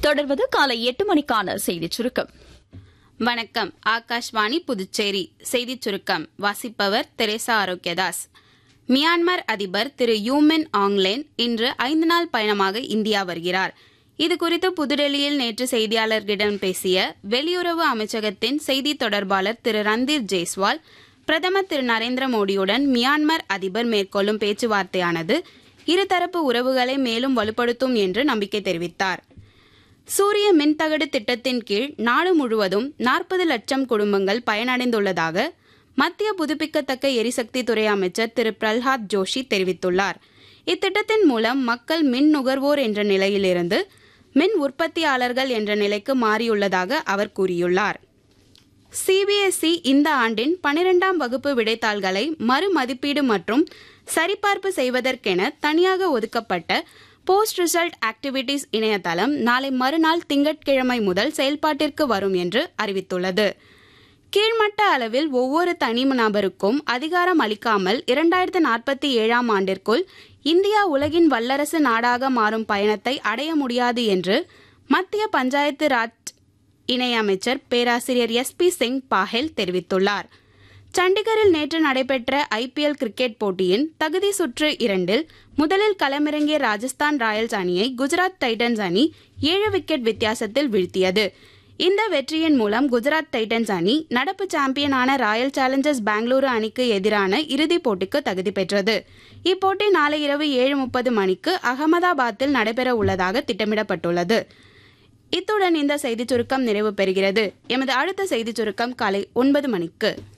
தொடர்வது காலை எட்டு மணிக்கான செய்திச் சுருக்கம் வணக்கம் ஆகாஷ்வாணி புதுச்சேரி செய்திச் சுருக்கம் வாசிப்பவர் தெரேசா ஆரோக்கியதாஸ் மியான்மர் அதிபர் திரு யூமின் ஆங்லேன் இன்று ஐந்து நாள் பயணமாக இந்தியா வருகிறார் இதுகுறித்து புதுடெல்லியில் நேற்று செய்தியாளர்களிடம் பேசிய வெளியுறவு அமைச்சகத்தின் செய்தி தொடர்பாளர் திரு ரந்தீர் ஜெய்ஸ்வால் பிரதமர் திரு நரேந்திர மோடியுடன் மியான்மர் அதிபர் மேற்கொள்ளும் பேச்சுவார்த்தையானது இருதரப்பு உறவுகளை மேலும் வலுப்படுத்தும் என்று நம்பிக்கை தெரிவித்தார் சூரிய மின்தகடு திட்டத்தின் கீழ் நாடு முழுவதும் நாற்பது லட்சம் குடும்பங்கள் பயனடைந்துள்ளதாக மத்திய புதுப்பிக்கத்தக்க எரிசக்தி துறை அமைச்சர் திரு பிரல்ஹாத் ஜோஷி தெரிவித்துள்ளார் இத்திட்டத்தின் மூலம் மக்கள் மின் நுகர்வோர் என்ற நிலையிலிருந்து மின் உற்பத்தியாளர்கள் என்ற நிலைக்கு மாறியுள்ளதாக அவர் கூறியுள்ளார் சிபிஎஸ்இ இந்த ஆண்டின் பனிரெண்டாம் வகுப்பு விடைத்தாள்களை மறுமதிப்பீடு மற்றும் சரிபார்ப்பு செய்வதற்கென தனியாக ஒதுக்கப்பட்ட போஸ்ட் ரிசல்ட் ஆக்டிவிட்டீஸ் இணையதளம் நாளை மறுநாள் திங்கட்கிழமை முதல் செயல்பாட்டிற்கு வரும் என்று அறிவித்துள்ளது கீழ்மட்ட அளவில் ஒவ்வொரு தனி நபருக்கும் அதிகாரம் அளிக்காமல் இரண்டாயிரத்து நாற்பத்தி ஏழாம் ஆண்டிற்குள் இந்தியா உலகின் வல்லரசு நாடாக மாறும் பயணத்தை அடைய முடியாது என்று மத்திய பஞ்சாயத்து ராஜ் இணையமைச்சர் பேராசிரியர் எஸ் பி சிங் பாஹெல் தெரிவித்துள்ளார் சண்டிகரில் நேற்று நடைபெற்ற ஐபிஎல் கிரிக்கெட் போட்டியின் தகுதி சுற்று இரண்டில் முதலில் களமிறங்கிய ராஜஸ்தான் ராயல்ஸ் அணியை குஜராத் டைட்டன்ஸ் அணி ஏழு விக்கெட் வித்தியாசத்தில் வீழ்த்தியது இந்த வெற்றியின் மூலம் குஜராத் டைட்டன்ஸ் அணி நடப்பு சாம்பியனான ராயல் சேலஞ்சர்ஸ் பெங்களூரு அணிக்கு எதிரான இறுதிப் போட்டிக்கு தகுதி பெற்றது இப்போட்டி நாளை இரவு ஏழு முப்பது மணிக்கு அகமதாபாத்தில் நடைபெற உள்ளதாக திட்டமிடப்பட்டுள்ளது இத்துடன் இந்த செய்திச் சுருக்கம் நிறைவு பெறுகிறது எமது அடுத்த செய்திச் சுருக்கம் காலை ஒன்பது மணிக்கு